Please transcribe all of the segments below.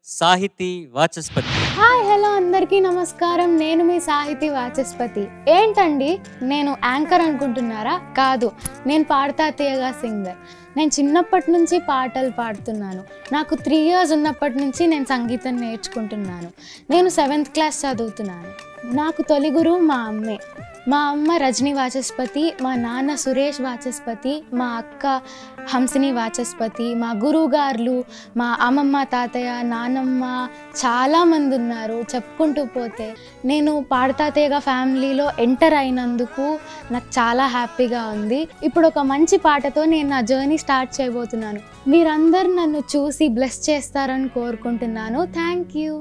సాహితీ Vachaspati hi hello అందరికీ నమస్కారం నేను మీ సాహితీ వాచస్పతి ఏంటండి నేను యాంకర్ అనుకుంటున్నారా కాదు నేను పాడతా తీయగా సింగర్ నేను చిన్నప్పటి నుంచి పాటలు పాడుతున్నాను నాకు త్రీ ఇయర్స్ ఉన్నప్పటి నుంచి నేను సంగీతం నేర్చుకుంటున్నాను నేను సెవెంత్ క్లాస్ చదువుతున్నాను నాకు తొలి గురువు మా అమ్మే మా అమ్మ రజని వాచస్పతి మా నాన్న సురేష్ వాచస్పతి మా అక్క హంసిని వాచస్పతి మా గురువుగారులు మా అమ్మమ్మ తాతయ్య నానమ్మ చాలామంది ఉన్నారు చెప్పుకుంటూ పోతే నేను పాడతాతయ్యగా ఫ్యామిలీలో ఎంటర్ అయినందుకు నాకు చాలా హ్యాపీగా ఉంది ఇప్పుడు ఒక మంచి పాటతో నేను నా జర్నీ స్టార్ట్ చేయబోతున్నాను మీరందరూ నన్ను చూసి బ్లెస్ చేస్తారని కోరుకుంటున్నాను థ్యాంక్ యూ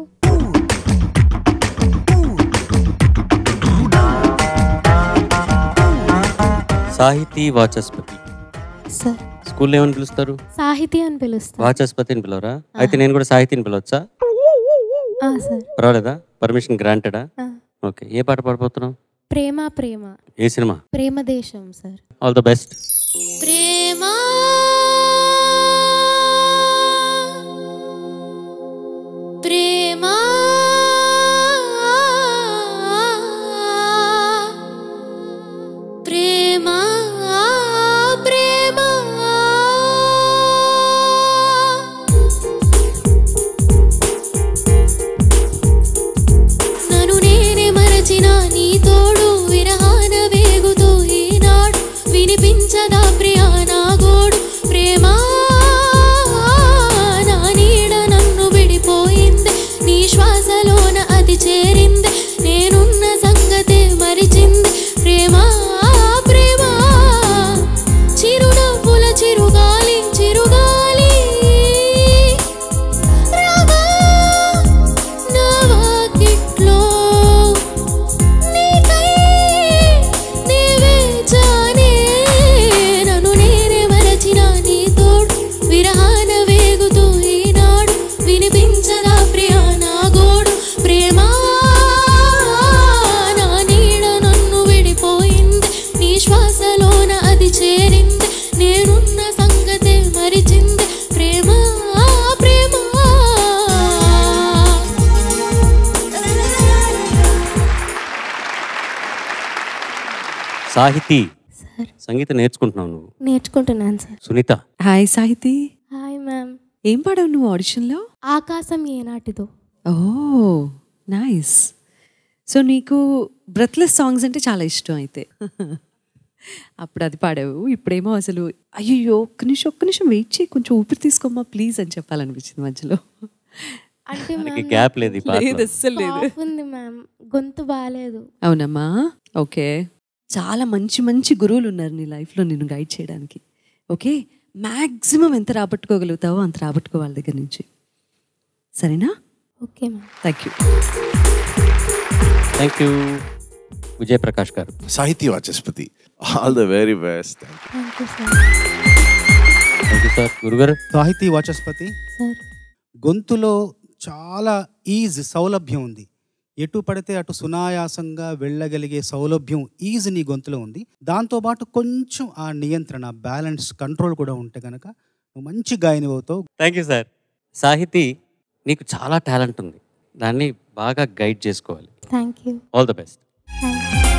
సాహితీ వాచస్పతి సార్ స్కూల్లో ఏమని పిలుస్తారు సాహితీ అని పిలుస్తాను వాచస్పతి అని పిలవరా అయితే నేను కూడా సాహితీని పిలవచ్చా సార్ పర్వాలేదా పర్మిషన్ గ్రాంటెడా ఓకే ఏ పాట పాడబోతున్నావు ప్రేమ ప్రేమ ఏ cinema Prema Desam sir all the best ప్రేమ ప్రేమ ప్రేమ ప్రేమ నన్ను నేనే మరచిన నీ తోడు విరహాన వేగుతూ ఈనాడు వినిపించదా ప్రియా నా గోడు ప్రేమ నా నీడ నన్ను విడిపోయింది నీ శ్వాసలోన అది చేరింది నేనున్న సంగతే మరిచింది ప్రేమ ప్రేమ చిరునవ్వుల చిరుగాలి చిరుగాలి రాగా నా వాకిట్లో నీకై నీవే జానే నన్ను నేనే మరచిన నీ తోడు విరహాన వేగుతూ ఈనాడు వినిపించదా ప్రియా నా గోడు ప్రేమ నా నీడ నన్ను విడిపోయింది నీ శ్వాసలోన అది చేరింది నేనున్న సంగతే మరిచింది ప్రేమ ప్రేమ సాహితీ సార్ సంగీతం నేర్చుకుంటున్నావు నువ్వు నేర్చుకుంటున్నాను sir Sunitha hi Sahithi hi ma'am ఏం పాడావు నువ్వు ఆడిషన్లో ఆకాశం ఏనాటిదో ఓ నైస్ సో నీకు బ్రెత్లెస్ సాంగ్స్ అంటే చాలా ఇష్టం అయితే అప్పుడు అది పాడావు ఇప్పుడేమో అసలు అయ్యో ఒక్క నిమిషం ఒక్క నిమిషం వెయిట్ చేయి కొంచెం ఊపిరి తీసుకోమ్మా ప్లీజ్ అని చెప్పాలనిపించింది మధ్యలో అంటే మనకి మ్యామ్ గ్యాప్ లేదు ఈ లేదు పాటలో అస్సలు లేదు cough ఉంది మ్యామ్ గొంతు బాగాలేదు అవునమ్మా ఓకే చాలా మంచి మంచి గురువులు ఉన్నారు నీ లైఫ్లో నిన్ను గైడ్ చేయడానికి ఓకే మ్యాక్సిమం ఎంత రాబట్టుకోగలుగుతావో అంత రాబట్టుకో వాళ్ళ దగ్గర నుంచి సరేనా okay ma'am thank you thank you Vijay Prakash garu Sahithi Vachaspathi all the very best thank you sir thank you sir గురుగారు సాహితీ వాచస్పతి సార్ గొంతులో చాలా ఈజ్ సౌలభ్యం ఉంది ఎటు పడితే అటు సునాయాసంగా వెళ్ళగలిగే సౌలభ్యం ఈజ్ నీ గొంతులో ఉంది దాంతోపాటు కొంచెం ఆ నియంత్రణ బ్యాలెన్స్ కంట్రోల్ కూడా ఉంటే కనుక నువ్వు మంచి గాయని అవుతావు థ్యాంక్ యూ సార్ సాహితీ నీకు చాలా టాలెంట్ ఉంది దాన్ని బాగా గైడ్ చేసుకోవాలి thank you all the best thank you